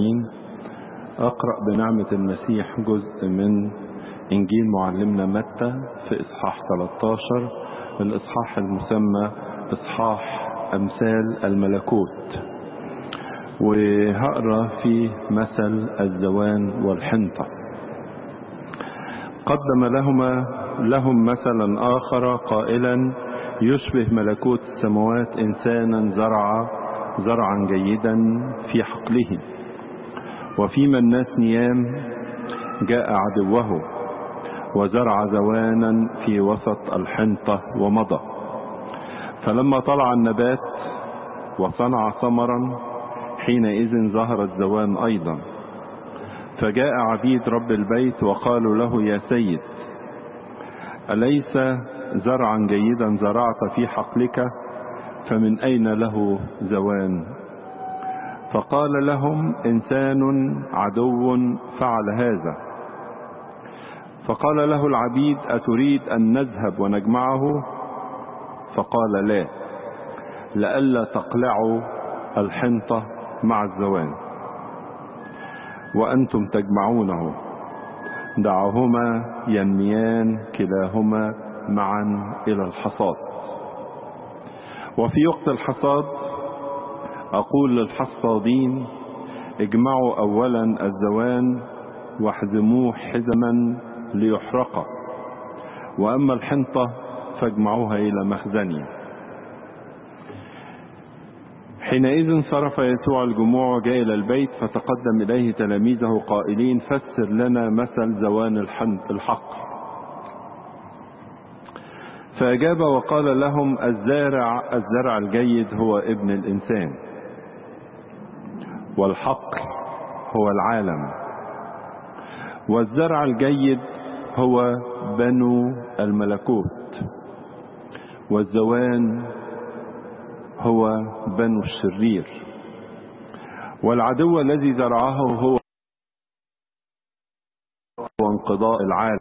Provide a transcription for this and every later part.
آمين أقرأ بنعمة المسيح جزء من إنجيل معلمنا متى في إصحاح 13 الإصحاح المسمى إصحاح أمثال الملكوت وهقرأ في مثل الزوان والحنطة قدم لهما لهم مثلا آخر قائلا يشبه ملكوت السماوات إنسانا زرع زرعا جيدا في حقله وفيما الناس نيام جاء عدوه وزرع زوانا في وسط الحنطة ومضى فلما طلع النبات وصنع ثمرا حينئذ ظهر الزوان أيضا فجاء عبيد رب البيت وقالوا له يا سيد أليس زرعا جيدا زرعت في حقلك فمن أين له زوان فقال لهم إنسان عدو فعل هذا فقال له العبيد أتريد أن نذهب ونجمعه فقال لا لئلا تقلعوا الحنطة مع الزوان وأنتم تجمعونه دعهما ينميان كلاهما معا إلى الحصاد وفي وقت الحصاد أقول للحصادين اجمعوا أولا الزوان واحزموه حزما ليحرق وأما الحنطة فاجمعوها إلى مخزني حينئذ صرف يسوع الجموع وجاء إلى البيت فتقدم إليه تلاميذه قائلين فسر لنا مثل زوان الحق فأجاب وقال لهم الزارع الزرع الجيد هو ابن الإنسان والحق هو العالم والزرع الجيد هو بنو الملكوت والزوان هو بنو الشرير والعدو الذي زرعه هو انقضاء العالم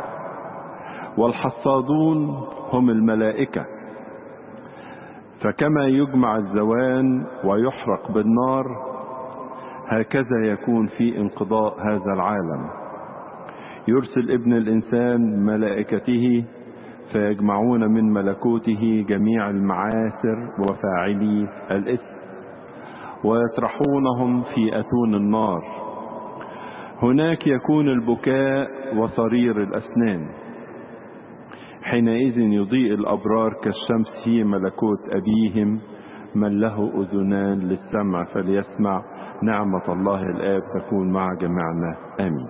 والحصادون هم الملائكة فكما يجمع الزوان ويحرق بالنار هكذا يكون في انقضاء هذا العالم يرسل ابن الإنسان ملائكته فيجمعون من ملكوته جميع المعاسر وفاعلي الإثم ويطرحونهم في أتون النار هناك يكون البكاء وصرير الأسنان حينئذ يضيء الأبرار كالشمس في ملكوت أبيهم من له أذنان للسمع فليسمع نعمة الله الآب تكون مع جميعنا آمين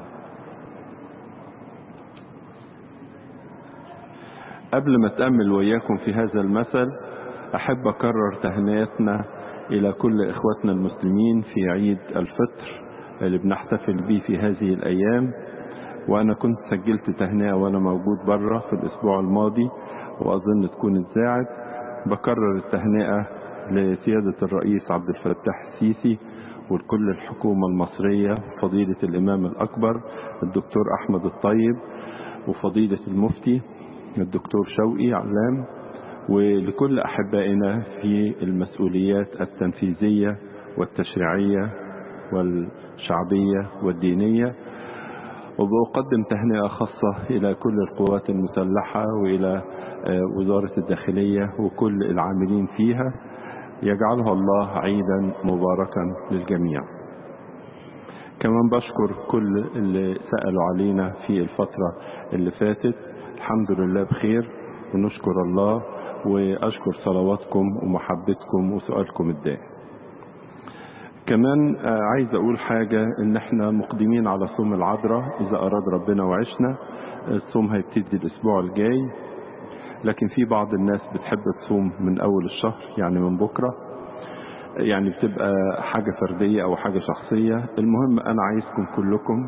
قبل ما أتأمل وإياكم في هذا المثل أحب أكرر تهنئتنا إلى كل إخواتنا المسلمين في عيد الفطر اللي بنحتفل به في هذه الأيام وأنا كنت سجلت تهنئة وأنا موجود بره في الأسبوع الماضي وأظن تكون اتذاعت بكرر التهنئة لسيادة الرئيس عبد الفتاح السيسي ولكل الحكومة المصرية فضيلة الإمام الأكبر الدكتور أحمد الطيب وفضيلة المفتي الدكتور شوقي علام ولكل أحبائنا في المسؤوليات التنفيذية والتشريعية والشعبية والدينية وبقدم تهنئة خاصة إلى كل القوات المسلحة وإلى وزارة الداخلية وكل العاملين فيها يجعلها الله عيدا مباركا للجميع كمان بشكر كل اللي سألوا علينا في الفترة اللي فاتت الحمد لله بخير ونشكر الله وأشكر صلواتكم ومحبتكم وسؤالكم الدائم كمان عايز أقول حاجة إن إحنا مقدمين على صوم العذراء إذا أراد ربنا وعشنا الصوم هيبتدي الأسبوع الجاي لكن في بعض الناس بتحب تصوم من أول الشهر يعني من بكرة يعني بتبقى حاجة فردية أو حاجة شخصية المهم أنا عايزكم كلكم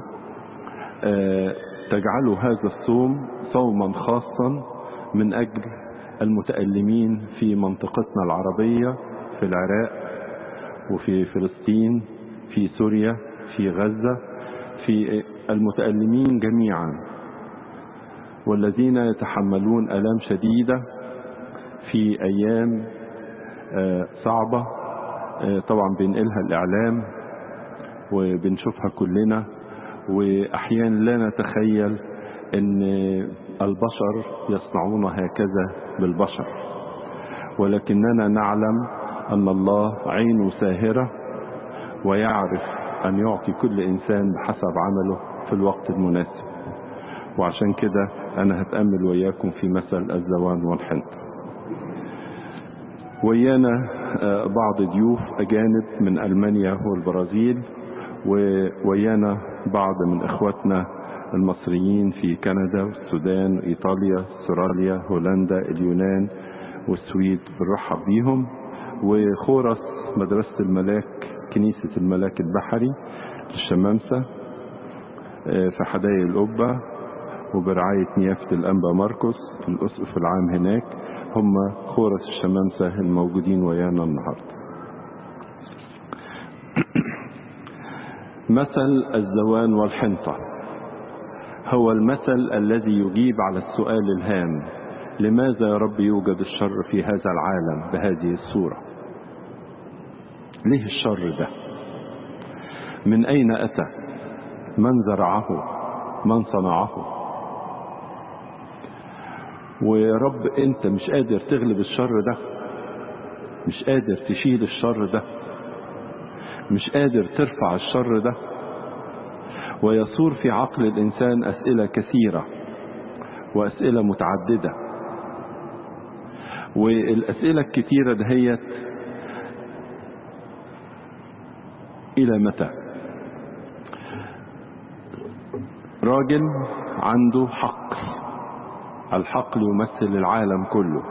تجعلوا هذا الصوم صوما خاصا من أجل المتألمين في منطقتنا العربية في العراق وفي فلسطين في سوريا في غزة في المتألمين جميعا والذين يتحملون ألام شديدة في أيام صعبة طبعا بينقلها الإعلام وبنشوفها كلنا وأحيانا لا نتخيل أن البشر يصنعون هكذا بالبشر ولكننا نعلم أن الله عينه ساهرة ويعرف أن يعطي كل إنسان بحسب عمله في الوقت المناسب وعشان كده أنا هتأمل وياكم في مثل الزوان والحنطة ويانا بعض ضيوف أجانب من ألمانيا والبرازيل وويانا بعض من إخواتنا المصريين في كندا والسودان وإيطاليا استراليا هولندا اليونان والسويد بنرحب بيهم وخورس مدرسة الملاك كنيسة الملاك البحري للشمامسة في حدائق القبة وبرعاية نيافة الأنبا ماركوس الأسقف العام هناك هم خورس الشمامسة الموجودين ويانا النهاردة مثل الزوان والحنطة هو المثل الذي يجيب على السؤال الهام لماذا يا رب يوجد الشر في هذا العالم بهذه الصورة ليه الشر ده من أين أتى من زرعه من صنعه ويا رب أنت مش قادر تغلب الشر ده مش قادر تشيل الشر ده مش قادر ترفع الشر ده ويصور في عقل الإنسان أسئلة كثيرة وأسئلة متعددة والأسئلة الكثيرة دهيت إلى متى راجل عنده حقل الحقل يمثل العالم كله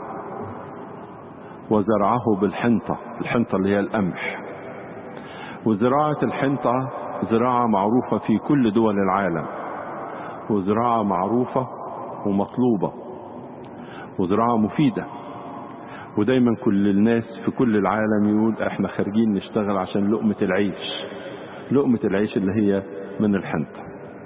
وزرعه بالحنطة الحنطة اللي هي القمح وزراعة الحنطة زراعة معروفة في كل دول العالم وزراعة معروفة ومطلوبة وزراعة مفيدة ودايما كل الناس في كل العالم يقول احنا خارجين نشتغل عشان لقمة العيش لقمة العيش اللي هي من الحنطة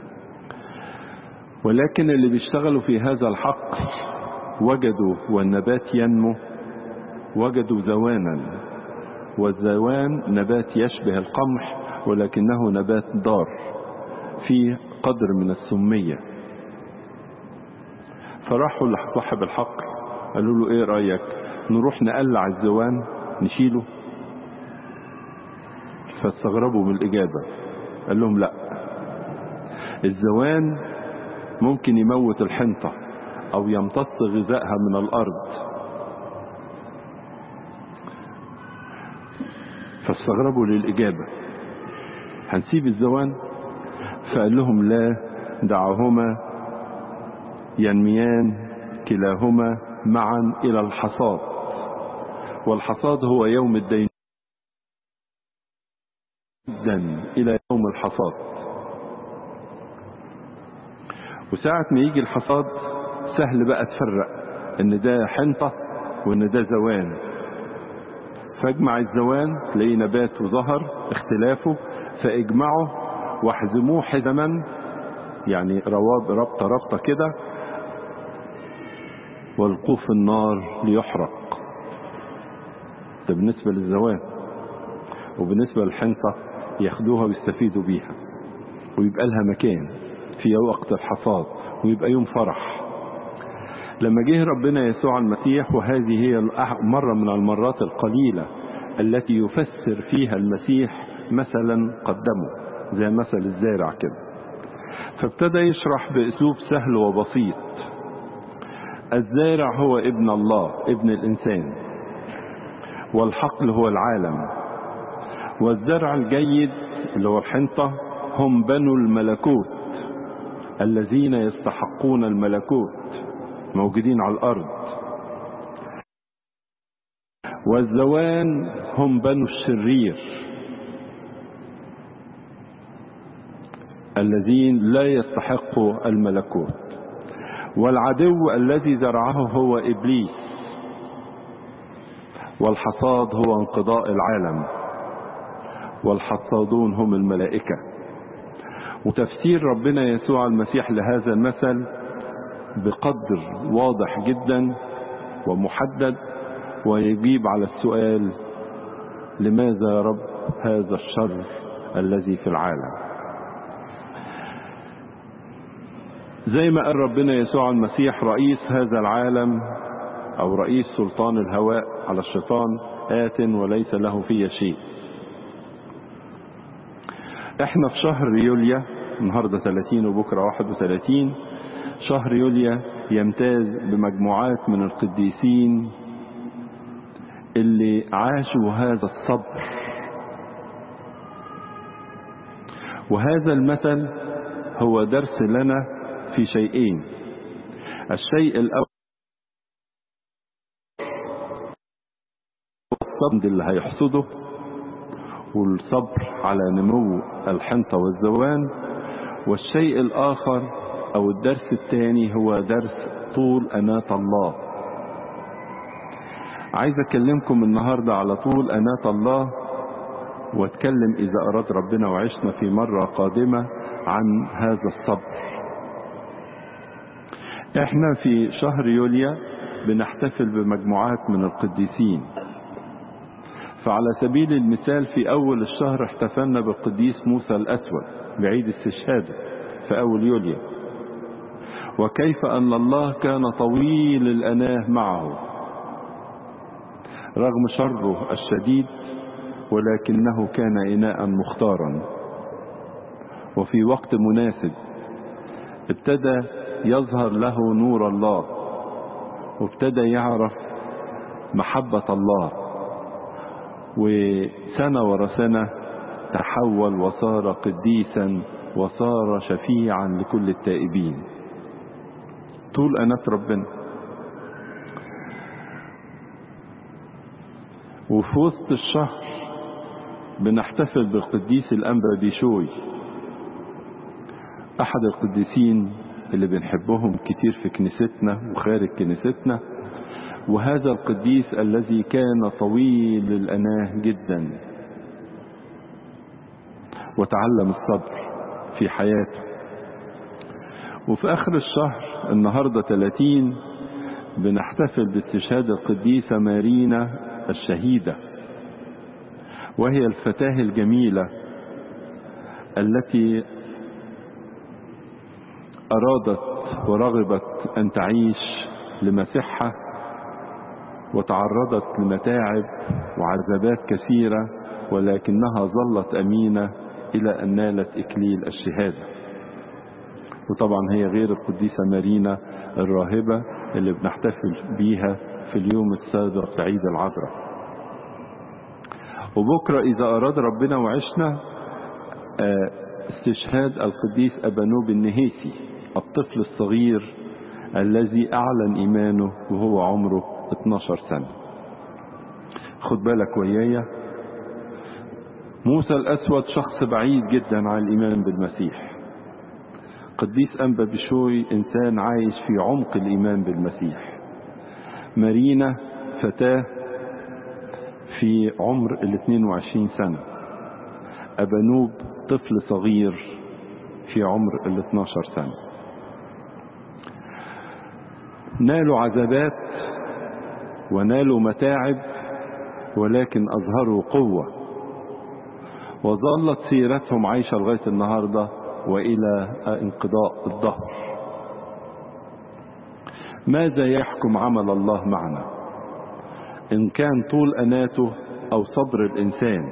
ولكن اللي بيشتغلوا في هذا الحق وجدوا والنبات ينمو وجدوا زوانا والزوان نبات يشبه القمح ولكنه نبات ضار فيه قدر من السمية فراحوا لصاحب الحق قالوا له ايه رأيك نروح نقلع الزوان نشيله فاستغربوا من الإجابة قال لهم لا الزوان ممكن يموت الحنطة أو يمتص غذائها من الأرض فاستغربوا للإجابة هنسيب الزوان فقال لهم لا دعهما ينميان كلاهما معا إلى الحصاد والحصاد هو يوم الدين جدا إلى يوم الحصاد وساعة ما يجي الحصاد سهل بقى تفرق ان ده حنطة وان ده زوان فاجمع الزوان تلاقيه نبات وظهر اختلافه فاجمعه واحزموه حزما يعني رواب ربطة ربطة كده والقوه في النار ليحرق ده بالنسبة للزوان وبالنسبة للحنطة ياخدوها ويستفيدوا بيها ويبقى لها مكان في وقت الحصاد ويبقى يوم فرح لما جه ربنا يسوع المسيح وهذه هي مرة من المرات القليلة التي يفسر فيها المسيح مثلا قدمه زي مثل الزارع كده فابتدى يشرح بأسلوب سهل وبسيط الزارع هو ابن الله ابن الإنسان والحقل هو العالم والزرع الجيد اللي هو الحنطة هم بنو الملكوت الذين يستحقون الملكوت موجودين على الأرض والزوان هم بنو الشرير الذين لا يستحقوا الملكوت والعدو الذي زرعه هو إبليس والحصاد هو انقضاء العالم والحصادون هم الملائكة وتفسير ربنا يسوع المسيح لهذا المثل بقدر واضح جدا ومحدد ويجيب على السؤال لماذا يا رب هذا الشر الذي في العالم زي ما قال ربنا يسوع المسيح رئيس هذا العالم او رئيس سلطان الهواء على الشيطان آت وليس له في شيء احنا في شهر يوليا النهاردة 30 وبكرة 31 شهر يوليا يمتاز بمجموعات من القديسين اللي عاشوا هذا الصبر وهذا المثل هو درس لنا في شيئين الشيء الأول الصبر اللي هيحصده والصبر على نمو الحنطة والزوان والشيء الآخر أو الدرس الثاني هو درس طول أناة الله عايز أكلمكم النهاردة على طول أناة الله واتكلم إذا أراد ربنا وعشنا في مرة قادمة عن هذا الصبر احنا في شهر يوليا بنحتفل بمجموعات من القديسين فعلى سبيل المثال في أول الشهر احتفلنا بالقديس موسى الأسود بعيد استشهاده في أول يوليو وكيف أن الله كان طويل الأناه معه رغم شره الشديد ولكنه كان إناء مختارا وفي وقت مناسب ابتدى يظهر له نور الله وابتدى يعرف محبة الله وسنة ورا سنة تحول وصار قديسا وصار شفيعا لكل التائبين طول أناة ربنا وفي وسط الشهر بنحتفل بالقديس الأنبا بيشوي أحد القديسين اللي بنحبهم كتير في كنيستنا وخارج كنيستنا وهذا القديس الذي كان طويل الأناه جدا وتعلم الصبر في حياته وفي آخر الشهر النهاردة 30 بنحتفل باستشهاد القديسة مارينا الشهيدة وهي الفتاة الجميلة التي أرادت ورغبت أن تعيش لمسحة وتعرضت لمتاعب وعذابات كثيرة ولكنها ظلت أمينة إلى أن نالت إكليل الشهادة وطبعا هي غير القديسة مارينا الراهبة اللي بنحتفل بيها في اليوم السابق عيد العذراء وبكرة إذا أراد ربنا وعشنا استشهاد القديس أبانوب النهيسي الطفل الصغير الذي أعلن إيمانه وهو عمره 12 سنة خد بالك ويايا موسى الأسود شخص بعيد جدا عن الإيمان بالمسيح قديس أنبا بشوي إنسان عايش في عمق الإيمان بالمسيح مارينا فتاة في عمر ال 22 سنة أبانوب طفل صغير في عمر ال 12 سنة نالوا عذابات ونالوا متاعب ولكن أظهروا قوة وظلت سيرتهم عايشة لغاية النهاردة وإلى انقضاء الظهر ماذا يحكم عمل الله معنا إن كان طول أناته أو صبر الإنسان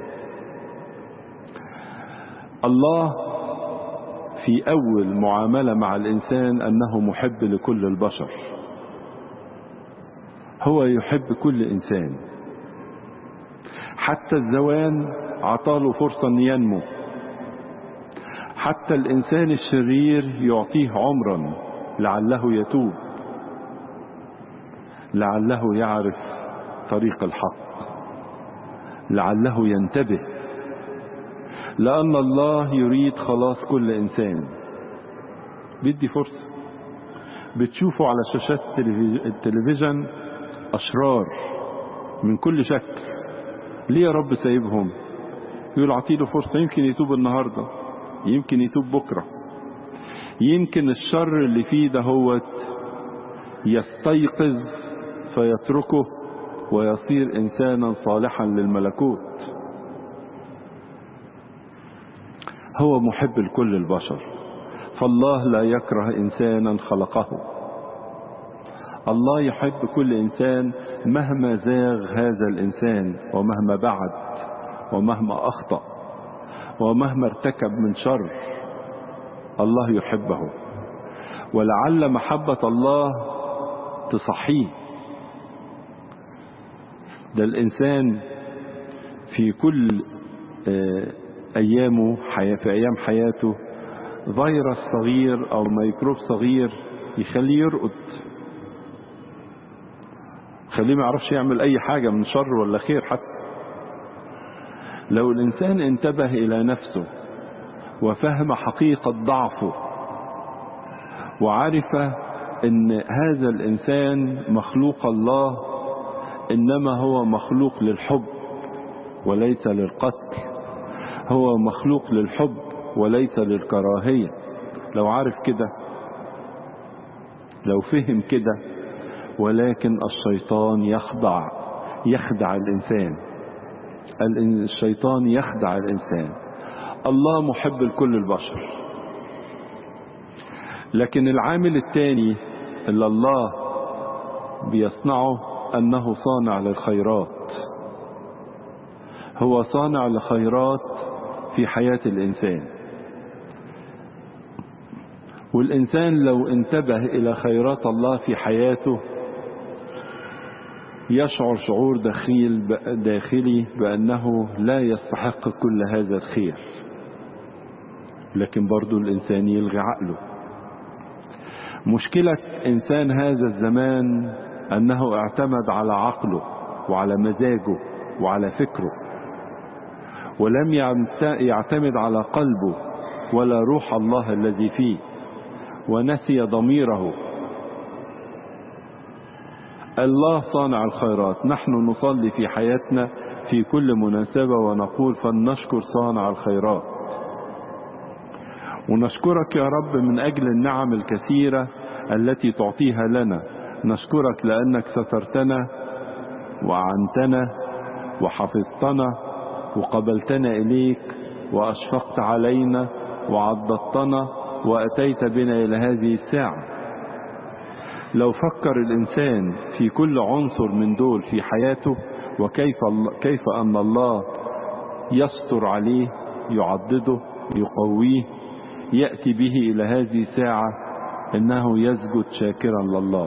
الله في أول معاملة مع الإنسان أنه محب لكل البشر هو يحب كل إنسان حتى الزوان عطاله فرصة أن ينمو حتى الإنسان الشرير يعطيه عمرا لعله يتوب لعله يعرف طريق الحق لعله ينتبه لأن الله يريد خلاص كل إنسان بدي فرصة بتشوفوا على شاشات التلفزيون أشرار من كل شكل ليه يا رب سايبهم يقول اعطيله فرصة يمكن يتوب النهاردة يمكن يتوب بكرة يمكن الشر اللي فيه ده هو يستيقظ فيتركه ويصير إنسانا صالحا للملكوت هو محب لكل البشر فالله لا يكره إنسانا خلقه الله يحب كل إنسان مهما زاغ هذا الإنسان ومهما بعد ومهما أخطأ ومهما ارتكب من شر الله يحبه ولعل محبة الله تصحيه ده الإنسان في كل أيامه في أيام حياته فيروس صغير أو ميكروب صغير يخليه يرقد خليه ما يعرفش يعمل أي حاجة من شر ولا خير حتى لو الإنسان انتبه إلى نفسه وفهم حقيقة ضعفه وعرف ان هذا الانسان مخلوق الله انما هو مخلوق للحب وليس للقتل هو مخلوق للحب وليس للكراهية لو عارف كده لو فهم كده ولكن الشيطان يخضع يخدع الإنسان الشيطان يخدع الإنسان الله محب لكل البشر لكن العامل الثاني اللي الله بيصنعه أنه صانع للخيرات هو صانع لخيرات في حياة الإنسان والإنسان لو انتبه إلى خيرات الله في حياته يشعر شعور دخيل داخلي بأنه لا يستحق كل هذا الخير لكن برضو الإنسان يلغي عقله مشكلة إنسان هذا الزمان أنه اعتمد على عقله وعلى مزاجه وعلى فكره ولم يعتمد على قلبه ولا روح الله الذي فيه ونسي ضميره الله صانع الخيرات نحن نصلي في حياتنا في كل مناسبة ونقول فلنشكر صانع الخيرات ونشكرك يا رب من أجل النعم الكثيرة التي تعطيها لنا نشكرك لأنك سترتنا وعنتنا وحفظتنا وقبلتنا إليك وأشفقت علينا وعضدتنا وأتيت بنا إلى هذه الساعة لو فكر الإنسان في كل عنصر من دول في حياته وكيف كيف أن الله يستر عليه يعضده يقويه يأتي به إلى هذه الساعة إنه يسجد شاكرا لله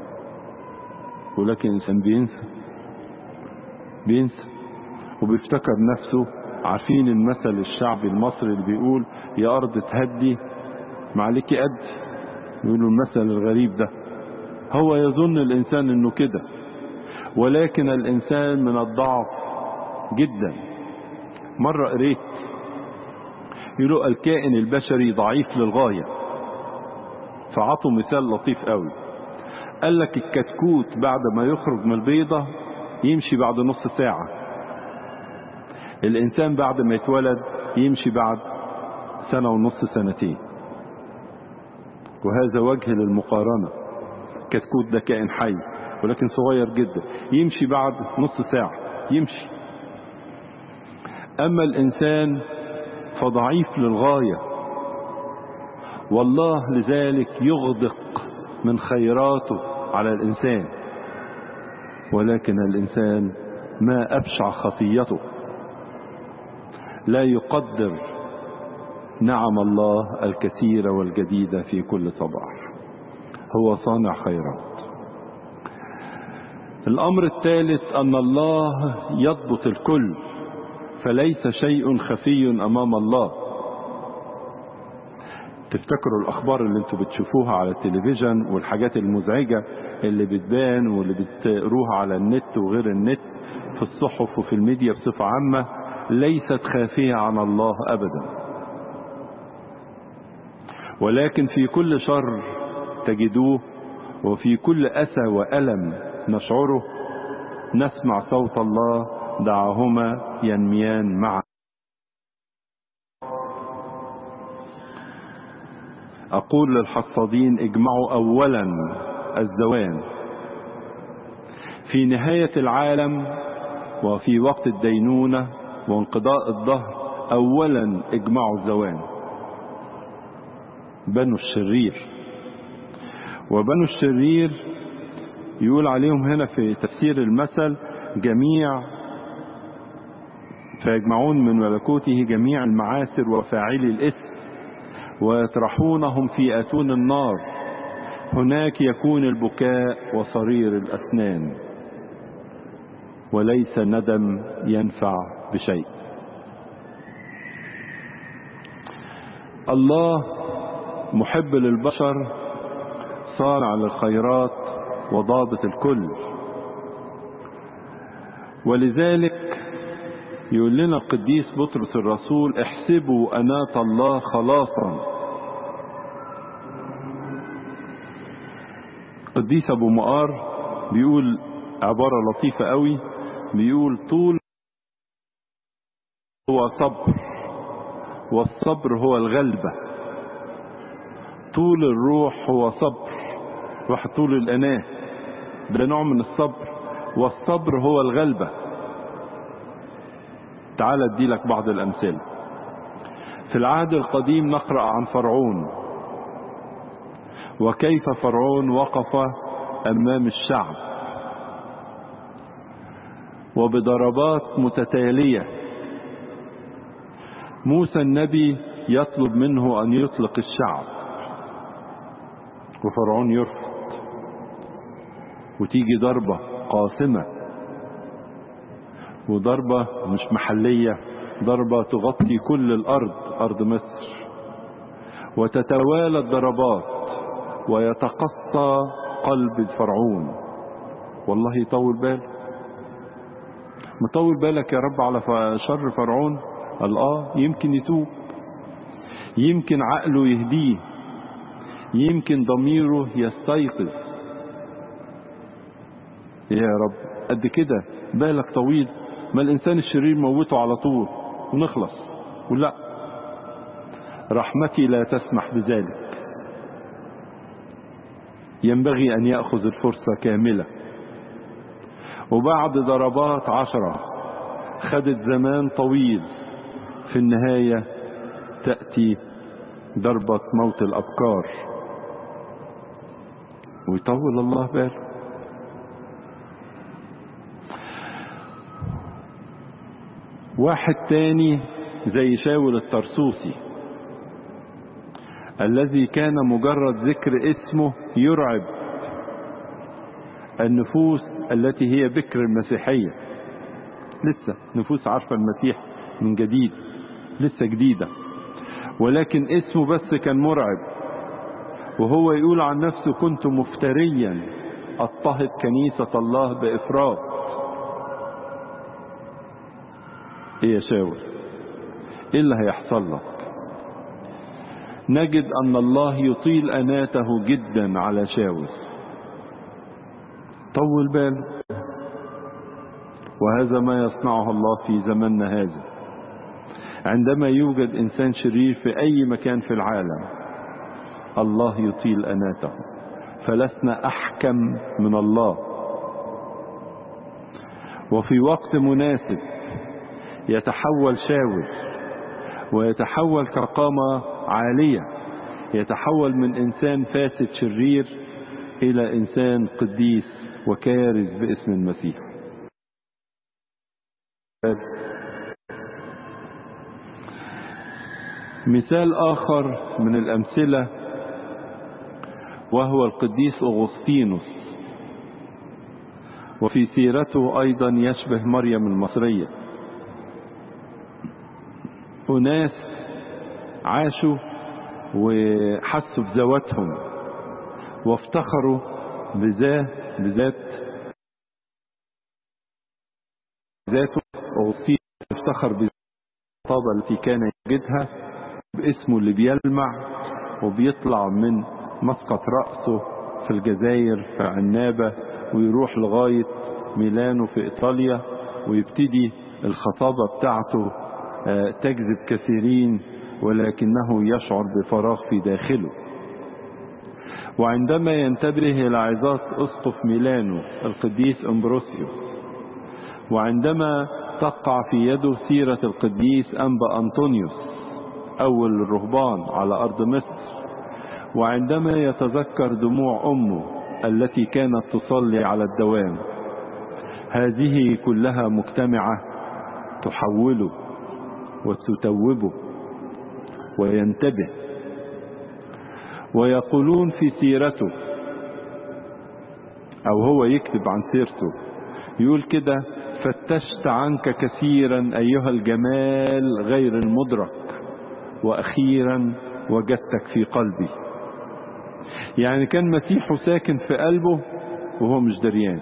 ولكن الإنسان بينسى بينسى وبيفتكر نفسه عارفين المثل الشعبي المصري اللي بيقول يا أرض تهدي معلكي قد يقولوا المثل الغريب ده هو يظن الإنسان إنه كده ولكن الإنسان من الضعف جدا مرة قريت يقولوا الكائن البشري ضعيف للغاية فعطوا مثال لطيف قوي قال لك الكتكوت بعد ما يخرج من البيضة يمشي بعد نص ساعة الإنسان بعد ما يتولد يمشي بعد سنة ونص سنتين وهذا وجه للمقارنة كتكوت ده كائن حي ولكن صغير جدا يمشي بعد نص ساعة يمشي أما الإنسان فضعيف للغاية والله لذلك يغدق من خيراته على الإنسان ولكن الإنسان ما أبشع خطيته لا يقدر نعم الله الكثيرة والجديدة في كل صباح هو صانع خيرات الأمر الثالث أن الله يضبط الكل فليس شيء خفي أمام الله تفتكروا الأخبار اللي انتوا بتشوفوها على التلفزيون والحاجات المزعجة اللي بتبان واللي بتقروها على النت وغير النت في الصحف وفي الميديا بصفة عامة ليست خافية عن الله أبدا ولكن في كل شر تجدوه وفي كل أسى وألم نشعره نسمع صوت الله دعهما ينميان معا أقول للحصادين اجمعوا أولا الزوان في نهاية العالم وفي وقت الدينونة وانقضاء الظهر أولا اجمعوا الزوان بنو الشرير وبنو الشرير يقول عليهم هنا في تفسير المثل جميع فيجمعون من ملكوته جميع المعاسر وفاعلي الإثم ويطرحونهم في أتون النار هناك يكون البكاء وصرير الأسنان وليس ندم ينفع بشيء الله محب للبشر صانع للخيرات وضابط الكل ولذلك يقول لنا القديس بطرس الرسول احسبوا أناة الله خلاصا قديس أبو مقار بيقول عبارة لطيفة قوي بيقول طول هو صبر والصبر هو الغلبة طول الروح هو صبر روح طول الأناة ده نوع من الصبر والصبر هو الغلبة تعال ادي لك بعض الأمثلة في العهد القديم نقرأ عن فرعون وكيف فرعون وقف أمام الشعب وبضربات متتالية موسى النبي يطلب منه أن يطلق الشعب وفرعون يرفض وتيجي ضربة قاسمة وضربة مش محلية ضربة تغطي كل الأرض أرض مصر وتتوالى الضربات ويتقصى قلب فرعون والله يطول باله مطول بالك يا رب على شر فرعون قال اه يمكن يتوب يمكن عقله يهديه يمكن ضميره يستيقظ يا رب قد كده بالك طويل ما الانسان الشرير موته على طول ونخلص ولا رحمتي لا تسمح بذلك ينبغي ان ياخذ الفرصه كامله وبعد ضربات عشره خدت زمان طويل في النهايه تاتي ضربه موت الابكار ويطول الله باله واحد تاني زي شاول الطرسوسي الذي كان مجرد ذكر اسمه يرعب النفوس التي هي بكر المسيحية لسه نفوس عارفة المسيح من جديد لسه جديدة ولكن اسمه بس كان مرعب وهو يقول عن نفسه كنت مفتريا اضطهد كنيسة الله بإفراط ايه يا شاول ايه اللي هيحصل لك نجد ان الله يطيل اناته جدا على شاول طول باله وهذا ما يصنعه الله في زماننا هذا عندما يوجد انسان شرير في اي مكان في العالم الله يطيل اناته فلسنا احكم من الله وفي وقت مناسب يتحول شاول ويتحول كقامة عالية يتحول من إنسان فاسد شرير إلى إنسان قديس وكارز باسم المسيح مثال آخر من الأمثلة وهو القديس أغسطينوس وفي سيرته أيضا يشبه مريم المصرية أناس عاشوا وحسوا بذواتهم وافتخروا بذات بذات ذاته أغسطين افتخر بالطابة التي كان يجدها باسمه اللي بيلمع وبيطلع من مسقط رأسه في الجزائر في عنابة ويروح لغاية ميلانو في إيطاليا ويبتدي الخطابة بتاعته تجذب كثيرين ولكنه يشعر بفراغ في داخله وعندما ينتبه إلى عظات أسقف ميلانو القديس أمبروسيوس وعندما تقع في يده سيرة القديس أنبا أنطونيوس أول الرهبان على أرض مصر وعندما يتذكر دموع أمه التي كانت تصلي على الدوام هذه كلها مجتمعة تحوله وتتوبه وينتبه ويقولون في سيرته أو هو يكتب عن سيرته يقول كده فتشت عنك كثيرا أيها الجمال غير المدرك وأخيرا وجدتك في قلبي يعني كان مسيحه ساكن في قلبه وهو مش دريان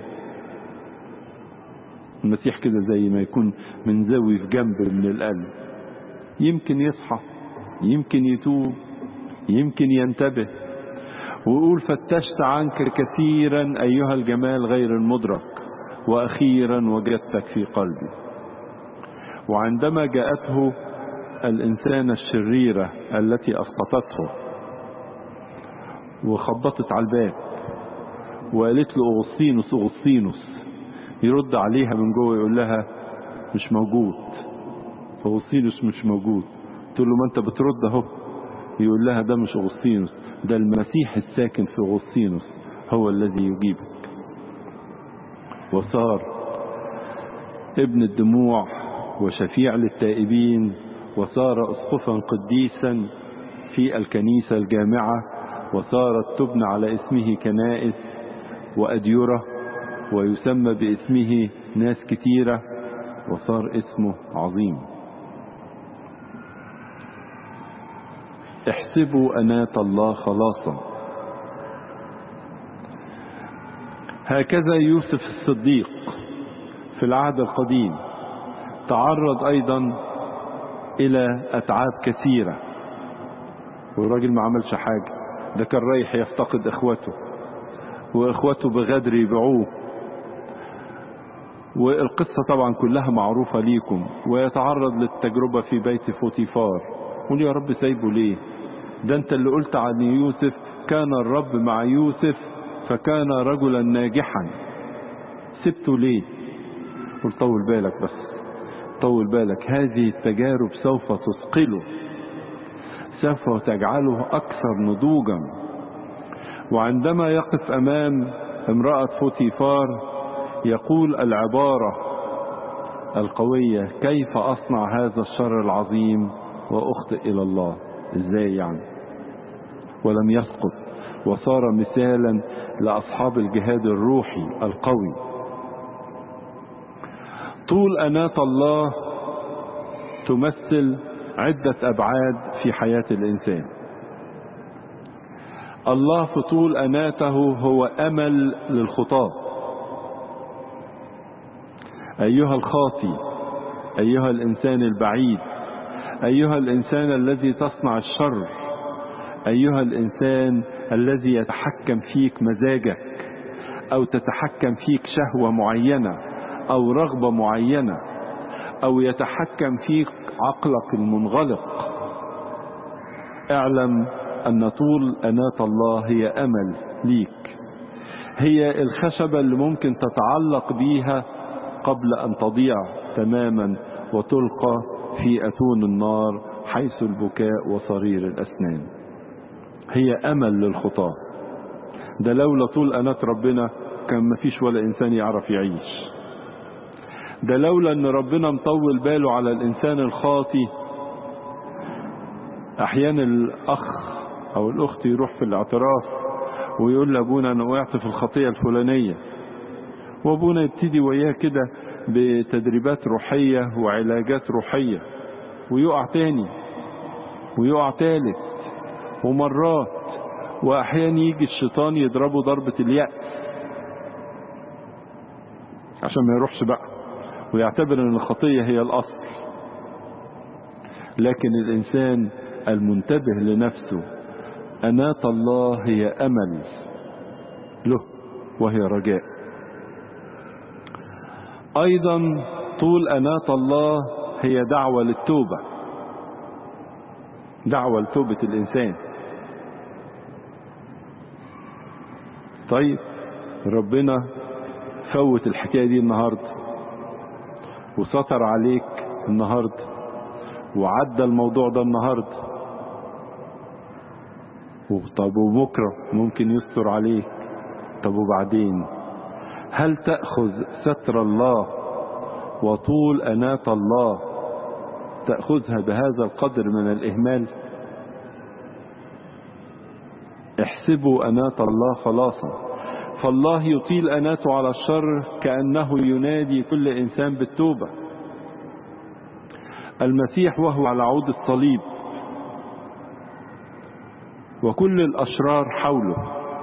المسيح كده زي ما يكون منزوي في جنب من القلب يمكن يصحى يمكن يتوب يمكن ينتبه ويقول فتشت عنك كثيرا أيها الجمال غير المدرك وأخيرا وجدتك في قلبي وعندما جاءته الإنسانة الشريرة التي أسقطته وخبطت على الباب وقالت له أغسطينوس أغسطينوس يرد عليها من جوه يقول لها مش موجود أغسطينوس مش موجود تقول له ما أنت بترد أهو يقول لها ده مش أغسطينوس ده المسيح الساكن في أغسطينوس هو الذي يجيبك وصار ابن الدموع وشفيع للتائبين وصار اسقفا قديسا في الكنيسة الجامعة وصارت تبنى على اسمه كنائس وأديرة ويسمى باسمه ناس كتيرة وصار اسمه عظيم احسبوا أنات الله خلاصا هكذا يوسف الصديق في العهد القديم تعرض أيضا إلى أتعاب كثيرة والراجل ما عملش حاجة ده كان رايح يفتقد إخوته وإخوته بغدر يبيعوه والقصة طبعا كلها معروفة ليكم ويتعرض للتجربة في بيت فوتيفار قول يا رب سايبه ليه ده انت اللي قلت عن يوسف كان الرب مع يوسف فكان رجلا ناجحا سبته ليه قل طول بالك بس طول بالك هذه التجارب سوف تثقله سوف تجعله أكثر نضوجا وعندما يقف أمام امرأة فوتيفار يقول العبارة القوية كيف أصنع هذا الشر العظيم وأخطئ إلى الله إزاي يعني ولم يسقط وصار مثالا لأصحاب الجهاد الروحي القوي طول أناة الله تمثل عدة أبعاد في حياة الإنسان الله في طول أناته هو أمل للخطاة أيها الخاطي أيها الإنسان البعيد أيها الإنسان الذي تصنع الشر أيها الإنسان الذي يتحكم فيك مزاجك أو تتحكم فيك شهوة معينة أو رغبة معينة أو يتحكم فيك عقلك المنغلق اعلم أن طول أناة الله هي أمل ليك هي الخشبة اللي ممكن تتعلق بيها قبل أن تضيع تماما وتلقى في أتون النار حيث البكاء وصرير الأسنان هي أمل للخطاة ده لولا طول أناة ربنا كان مفيش ولا إنسان يعرف يعيش ده لولا ان ربنا مطول باله على الانسان الخاطي احيانا الاخ او الاخت يروح في الاعتراف ويقول لابونا انا وقعت في الخطيه الفلانيه وابونا يبتدي وياه كده بتدريبات روحيه وعلاجات روحيه ويقع تاني ويقع تالت ومرات واحيانا يجي الشيطان يضربه ضربه اليأس عشان ما يروحش بقى ويعتبر ان الخطية هي الاصل لكن الانسان المنتبه لنفسه اناة الله هي امل له وهي رجاء ايضا طول اناة الله هي دعوة للتوبة دعوة لتوبة الانسان طيب ربنا فوت الحكاية دي النهارده وسطر عليك النهاردة وعدى الموضوع ده النهاردة طب وبكرة ممكن يستر عليك طب وبعدين هل تأخذ ستر الله وطول أناة الله تأخذها بهذا القدر من الإهمال احسبوا أناة الله خلاصا فالله يطيل أناته على الشر كأنه ينادي كل إنسان بالتوبة المسيح وهو على عود الصليب وكل الأشرار حوله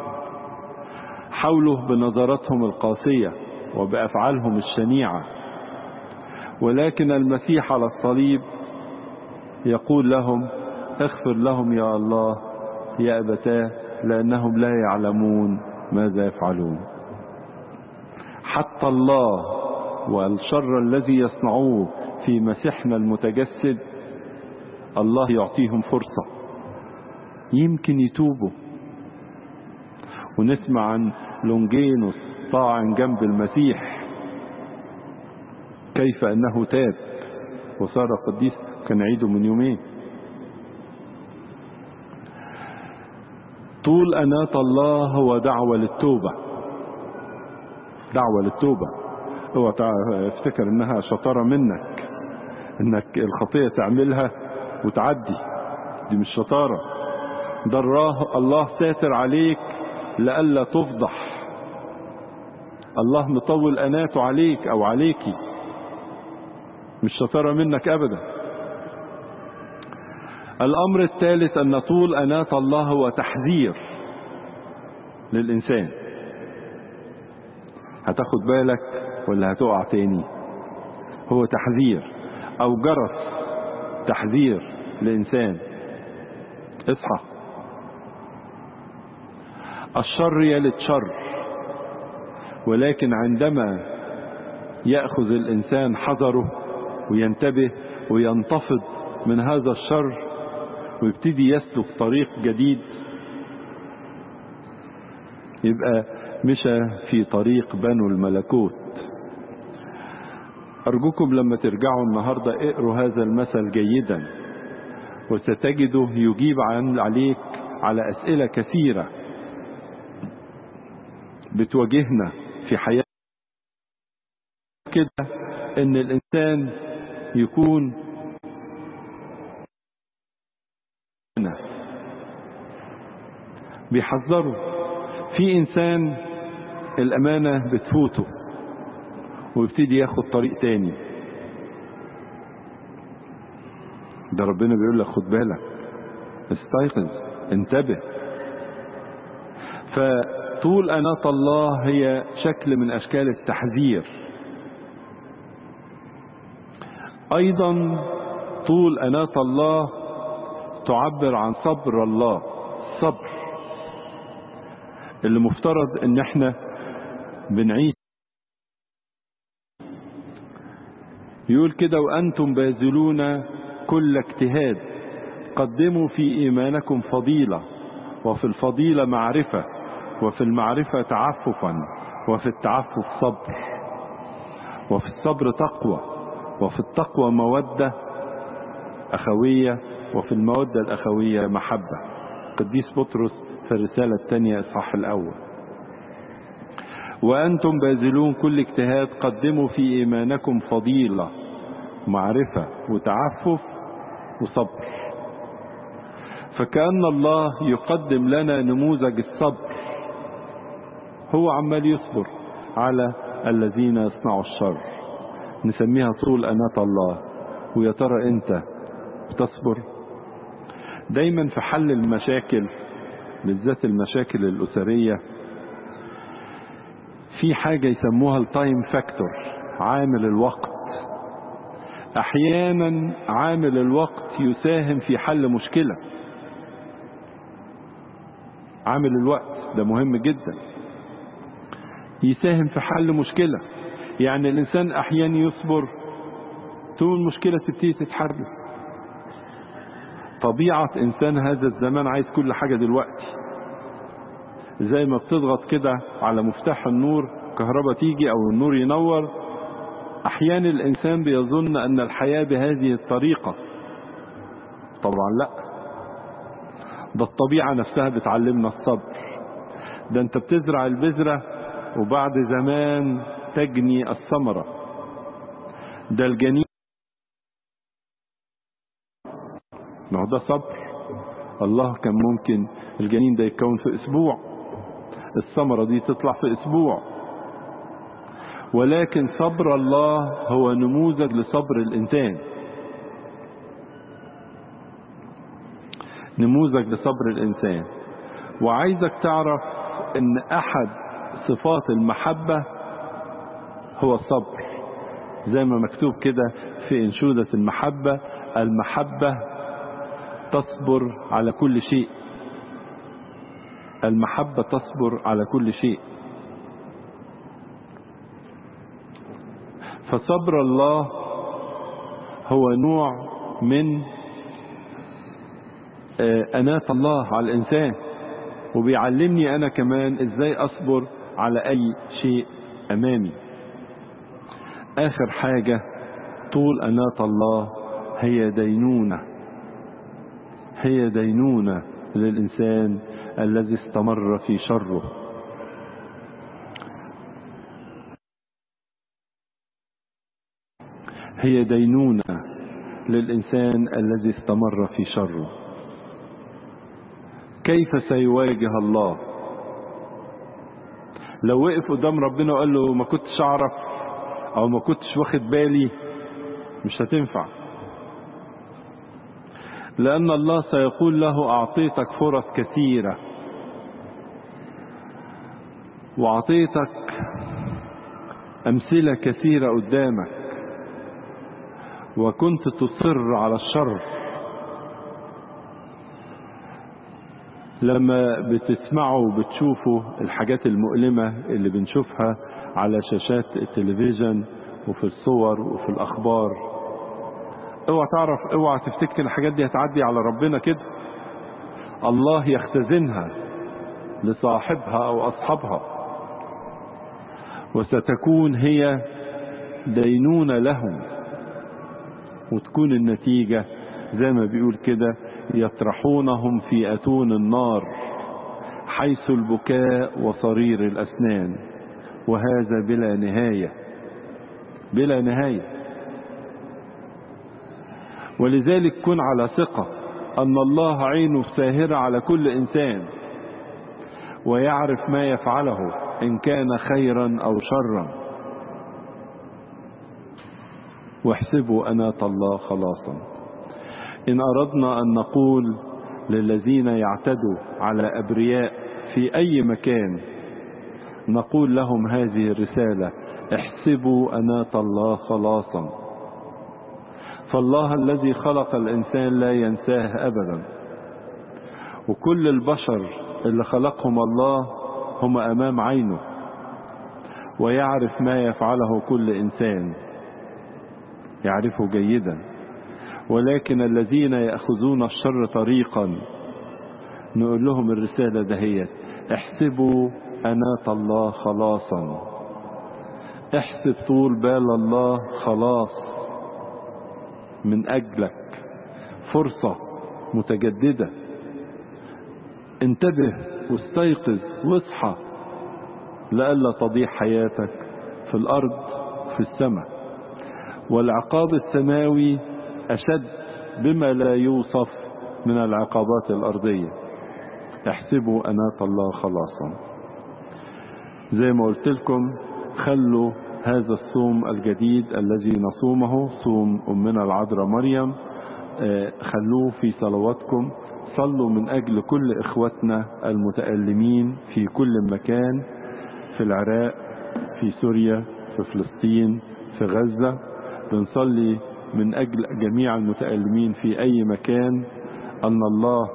حوله بنظراتهم القاسية وبأفعالهم الشنيعة ولكن المسيح على الصليب يقول لهم اغفر لهم يا الله يا أبتاه لأنهم لا يعلمون ماذا يفعلون حتى الله والشر الذي يصنعوه في مسيحنا المتجسد الله يعطيهم فرصة يمكن يتوبوا ونسمع عن لونجينوس طاعن جنب المسيح كيف أنه تاب وصار قديس كان عيده من يومين طول أناة الله هو دعوة للتوبة دعوة للتوبة هو افتكر انها شطارة منك انك الخطية تعملها وتعدي دي مش شطارة ده الله ساتر عليك لئلا تفضح الله مطول أناته عليك أو عليكي مش شطارة منك أبدا الأمر الثالث أن طول أناة الله هو تحذير للإنسان هتاخد بالك ولا هتقع تاني هو تحذير أو جرس تحذير لإنسان اصحى الشر يلد شر ولكن عندما يأخذ الإنسان حذره وينتبه وينتفض من هذا الشر ويبتدي يسلك طريق جديد يبقى مشى في طريق بنو الملكوت أرجوكم لما ترجعوا النهاردة اقروا هذا المثل جيدا وستجده يجيب عن عليك على أسئلة كثيرة بتواجهنا في حياتنا كده ان الانسان يكون بيحذروا في انسان الامانة بتفوته ويبتدي ياخد طريق تاني ده ربنا بيقول لك خد بالك استيقظ انتبه فطول أناة الله هي شكل من أشكال التحذير أيضا طول أناة الله تعبر عن صبر الله صبر اللي مفترض ان احنا بنعيش يقول كده وأنتم باذلون كل اجتهاد قدموا في إيمانكم فضيلة وفي الفضيلة معرفة وفي المعرفة تعففا وفي التعفف صبر وفي الصبر تقوى وفي التقوى مودة أخوية وفي المودة الأخوية محبة قديس بطرس في الرسالة الثانية إصحاح الأول وأنتم باذلون كل اجتهاد قدموا في إيمانكم فضيلة معرفة وتعفف وصبر فكأن الله يقدم لنا نموذج الصبر هو عمال يصبر على الذين يصنعوا الشر نسميها طول أناة الله ويا ترى أنت بتصبر دايما في حل المشاكل بالذات المشاكل الأسرية في حاجة يسموها التايم فاكتور عامل الوقت احيانا عامل الوقت يساهم في حل مشكلة عامل الوقت ده مهم جدا يساهم في حل مشكلة يعني الانسان احيانا يصبر تقول المشكلة تبتدي تتحل طبيعة انسان هذا الزمان عايز كل حاجة دلوقتي زي ما بتضغط كده على مفتاح النور كهرباء تيجي او النور ينور أحيانا الإنسان بيظن أن الحياة بهذه الطريقة طبعا لا ده الطبيعة نفسها بتعلمنا الصبر ده انت بتزرع البذرة وبعد زمان تجني الثمرة ده الجنين ما هو ده صبر الله كان ممكن الجنين ده يتكون في اسبوع الثمرة دي تطلع في اسبوع ولكن صبر الله هو نموذج لصبر الانسان نموذج لصبر الانسان وعايزك تعرف ان احد صفات المحبة هو الصبر زي ما مكتوب كده في انشودة المحبة المحبة تصبر على كل شيء المحبة تصبر على كل شيء فصبر الله هو نوع من أناة الله على الإنسان وبيعلمني أنا كمان إزاي أصبر على أي شيء أمامي آخر حاجة طول أناة الله هي دينونة هي دينونة للإنسان الذي استمر في شره هي دينونة للإنسان الذي استمر في شره كيف سيواجه الله لو وقف قدام ربنا وقال له ما كنتش أعرف أو ما كنتش واخد بالي مش هتنفع لأن الله سيقول له أعطيتك فرص كثيرة وأعطيتك أمثلة كثيرة قدامك وكنت تصر على الشر لما بتسمعوا وبتشوفوا الحاجات المؤلمة اللي بنشوفها على شاشات التلفزيون وفي الصور وفي الأخبار اوعى تعرف اوعى تفتكر الحاجات دي هتعدي على ربنا كده الله يختزنها لصاحبها أو أصحابها وستكون هي دينونة لهم وتكون النتيجة زي ما بيقول كده يطرحونهم في أتون النار حيث البكاء وصرير الأسنان وهذا بلا نهاية بلا نهاية ولذلك كن على ثقة أن الله عينه ساهرة على كل إنسان ويعرف ما يفعله إن كان خيرا أو شرا واحسبوا أناة الله خلاصا إن أردنا أن نقول للذين يعتدوا على أبرياء في أي مكان نقول لهم هذه الرسالة احسبوا أناة الله خلاصا فالله الذي خلق الإنسان لا ينساه أبدا وكل البشر اللي خلقهم الله هم أمام عينه ويعرف ما يفعله كل إنسان يعرفه جيدا ولكن الذين يأخذون الشر طريقا نقول لهم الرسالة دهيت احسبوا أناة الله خلاصا احسب طول بال الله خلاص من أجلك فرصة متجددة انتبه واستيقظ واصحى لئلا تضيع حياتك في الأرض في السماء والعقاب السماوي أشد بما لا يوصف من العقابات الأرضية احسبوا أناة الله خلاصا زي ما قلت لكم خلوا هذا الصوم الجديد الذي نصومه صوم أمنا العذراء مريم خلوه في صلواتكم صلوا من أجل كل إخوتنا المتألمين في كل مكان في العراق في سوريا في فلسطين في غزة بنصلي من أجل جميع المتألمين في أي مكان أن الله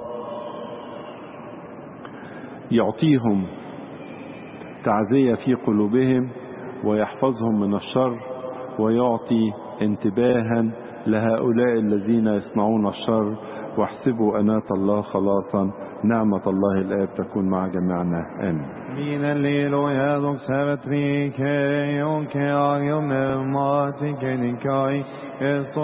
يعطيهم تعزية في قلوبهم ويحفظهم من الشر ويعطي انتباها لهؤلاء الذين يصنعون الشر واحسبوا أناة الله خلاصا نعمة الله الآب تكون مع جميعنا آمين Min alleluia doxavet rike, och jag med mat, icke nikai,